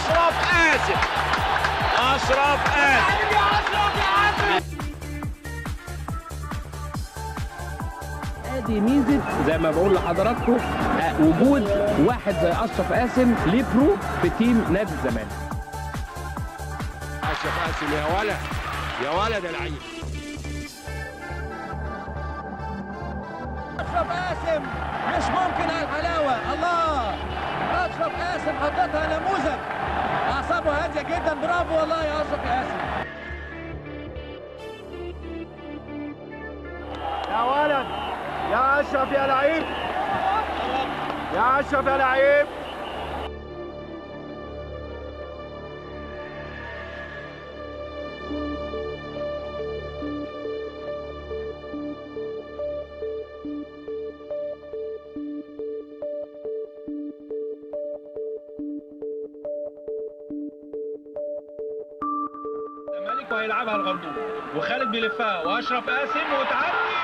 اشرف قاسم اشرف قاسم ادي ميزه زي ما بقول لحضراتكم آه، وجود واحد زي اشرف قاسم ليه برو في تيم نادي الزمالك اشرف قاسم يا ولد يا ولد يا لعيب اشرف قاسم مش ممكن على الحلاوه الله اشرف قاسم حطتها نموذج اعصابه هاديه جدا برافو والله يا اشرف قاسم يا ولد يا اشرف يا لعيب يا اشرف يا لعيب الزمالك وهيلعبها الغردون وخالد بيلفها واشرف قاسم وتعدي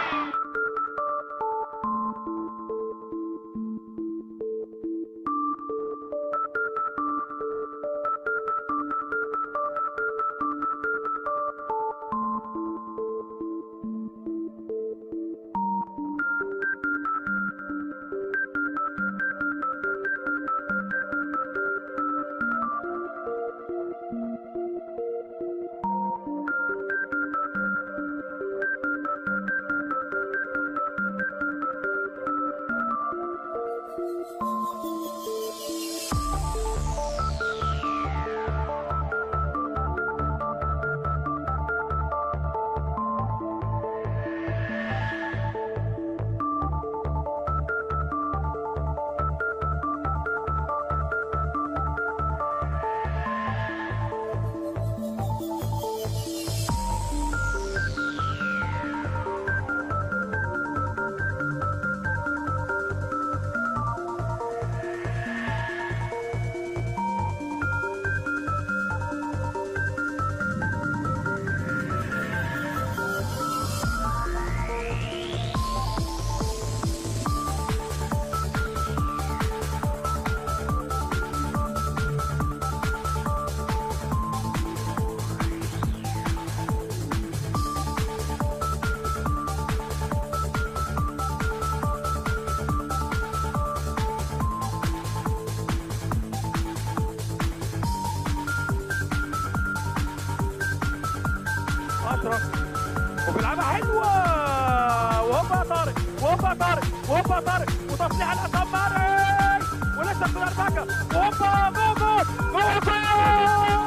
اشرف وبيلعبها حلوه وهوبا طارق وهوبا طارق وهوبا طارق وتصليح الاسام ماري ولسه في الاربكه وهوبا جول جول جول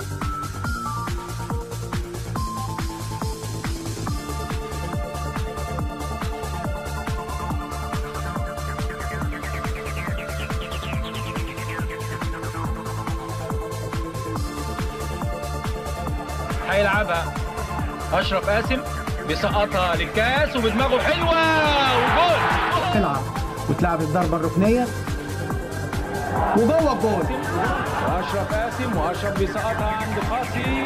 هيلعبها اشرف قاسم بيسقطها للكاس وبدماغه حلوه وجول تلعب وتلعب الضربه الركنيه وجوه الجول واشرف قاسم واشرف بيسقطها عند قاسم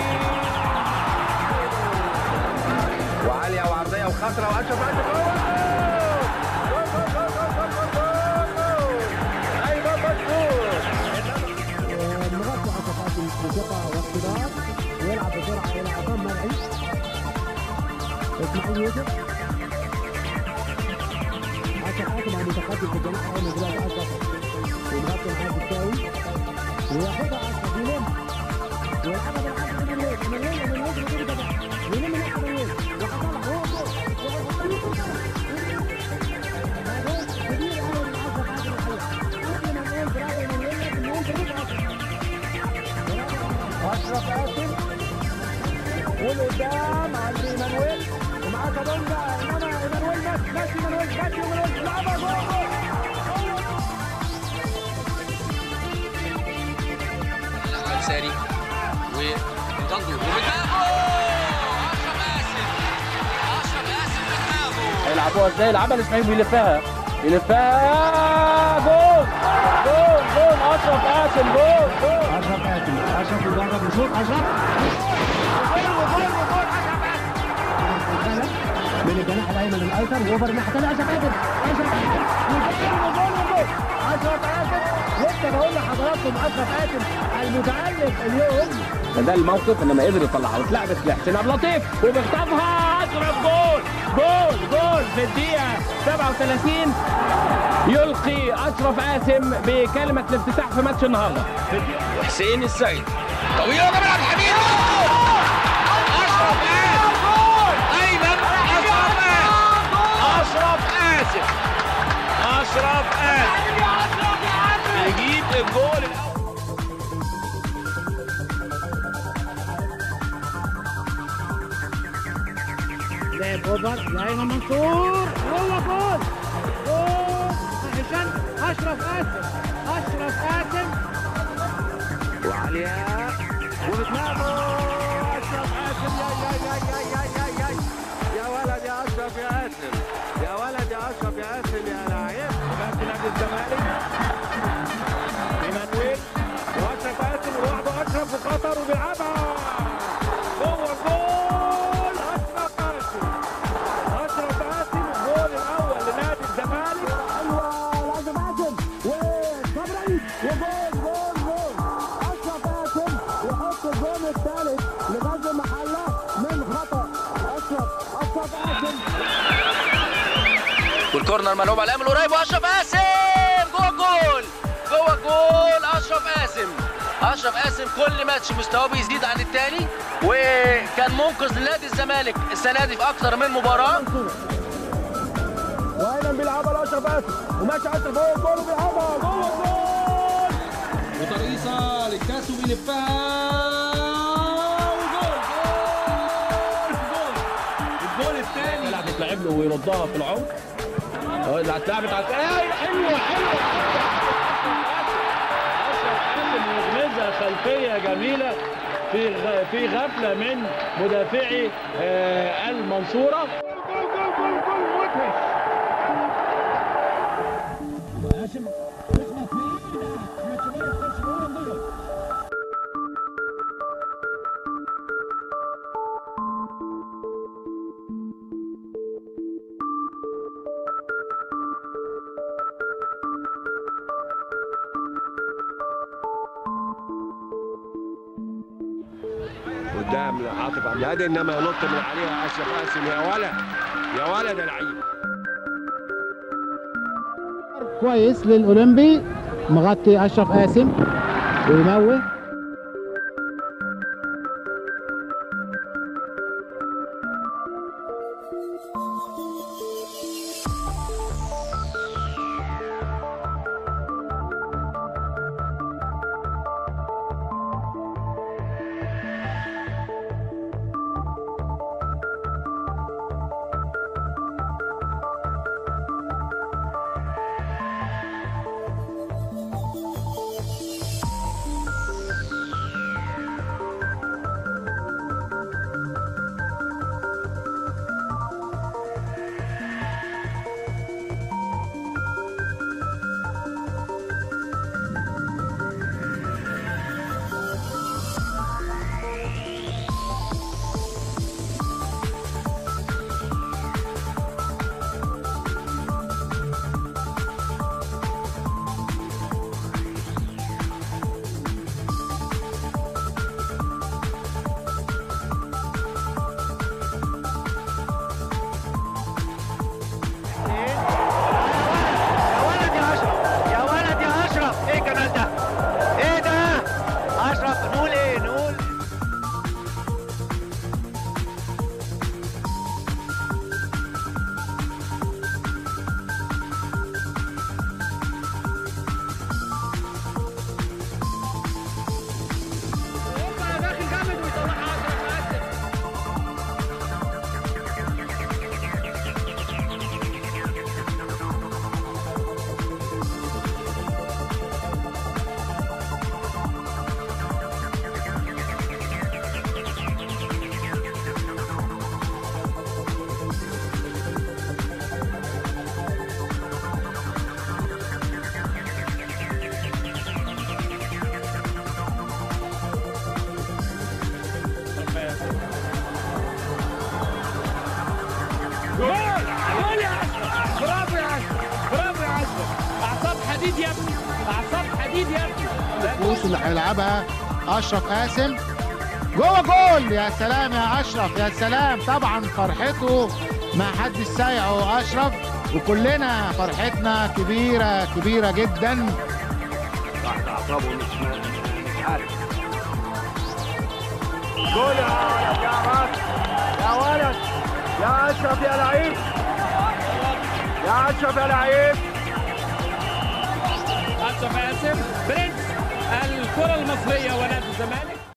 وعاليه وعرضيه وخطره واشرف قاسم نغطي اشرف قاسم بثقه واقتدار ويلعب بسرعه الى عصام مرعي اسماعيل يوسف اشرف قاسم عم يتقدم في الجناح الايمن دلوقتي اشرف ويغطي معاه بالتاوي وياخدها اشرف يلم ويلعبها بالعكس من الويل من الويل من الويل من الويل يلم ناحيه الويل وحطها هو جول كبير قوي من اشرف قاسم الحقيقه قبل ما نقول برافو من الويل من الويل اشرف قاسم والقدام عند ايمانويل ومعاه كابونجا انما ايمانويل ماشي ماشي ايمانويل ماشي ايمانويل لعبها جول الساري ورونالدو وبدماغه اشرف قاسم اشرف قاسم بدماغه هيلعبوها ازاي يلعبها لاسماعيل ويلفها يلفها جول جول جول اشرف قاسم جول جول اشرف قاسم اشرف يجرب يشوط اشرف من الجناح الايمن الايسر واوفر الناحيه الثانيه اشرف قاسم اشرف قاسم وجول وجول وجول اشرف قاسم لسه بقول لحضراتكم نجمكم اشرف قاسم المتالق اليوم ده الموقف انما قدر يطلعها واتلعبت لحسين عبد اللطيف وبيخطفها اشرف جول جول جول في الدقيقه 37 يلقي اشرف قاسم بكلمه الافتتاح في ماتش النهارده حسين السيد طويلة من عبد الحميد أشرف آسف أيمن أشرف آسف أشرف آسف أشرف آسف يجيب الجول الأول لعب اوفر لايمن منصور والله جول جول هشام اشرف قاسم اشرف قاسم وعليا وبدماغه اشرف قاسم يا يا يا يا يا يا يا يا ولد يا اشرف يا قاسم يا ولد يا اشرف يا قاسم يا لعيب كابتن نادي الزمالك ايمانويل واشرف قاسم لوحده اشرف وخطر وبيلعبها جوه الجول اشرف قاسم اشرف قاسم الجول الاول لنادي الزمالك ايوه لازم قاسم وصبري وجول جول جول اشرف قاسم يحط الجول الثالث لغزل محله من خطا اشرف اشرف قاسم والكورنر ملعوب على الامل قريب واشرف قاسم جوه الجول جوه الجول اشرف قاسم اشرف قاسم كل ماتش مستواه بيزيد عن الثاني وكان منقذ لنادي الزمالك السنه دي في اكثر من مباراه وايمن بيلعبها لاشرف قاسم وماشي اشرف جوه الجول وبيلعبها جوه الجول وترقيصة للكاس وبيلفها وجول جول جول الجول الثاني يلعب يتلعب له ويردها في العمق اه اللي اتلعبت على ايه حلوه حلوه اشرف قاسم يغمزها خلفيه جميله في غ- في غفله من مدافعي آه، المنصوره جول جول جول جول مدهش قدام عاطف عبد الهادي انما ينط من عليها اشرف قاسم يا ولد يا ولد يا لعيب كويس للاولمبي مغطي اشرف قاسم ويموه حديد يا ابني اعصاب حديد يا ابني لا الكوس اللي هيلعبها اشرف قاسم جوه جول يا سلام يا اشرف يا سلام طبعا فرحته ما حدش سايعه اشرف وكلنا فرحتنا كبيره كبيره جدا واحد اعصابه مش مش عارف جول يا ولد يا ولد يا ولد يا اشرف يا لعيب يا اشرف يا لعيب اشرف قاسم برنس الكره المصريه ونادي الزمالك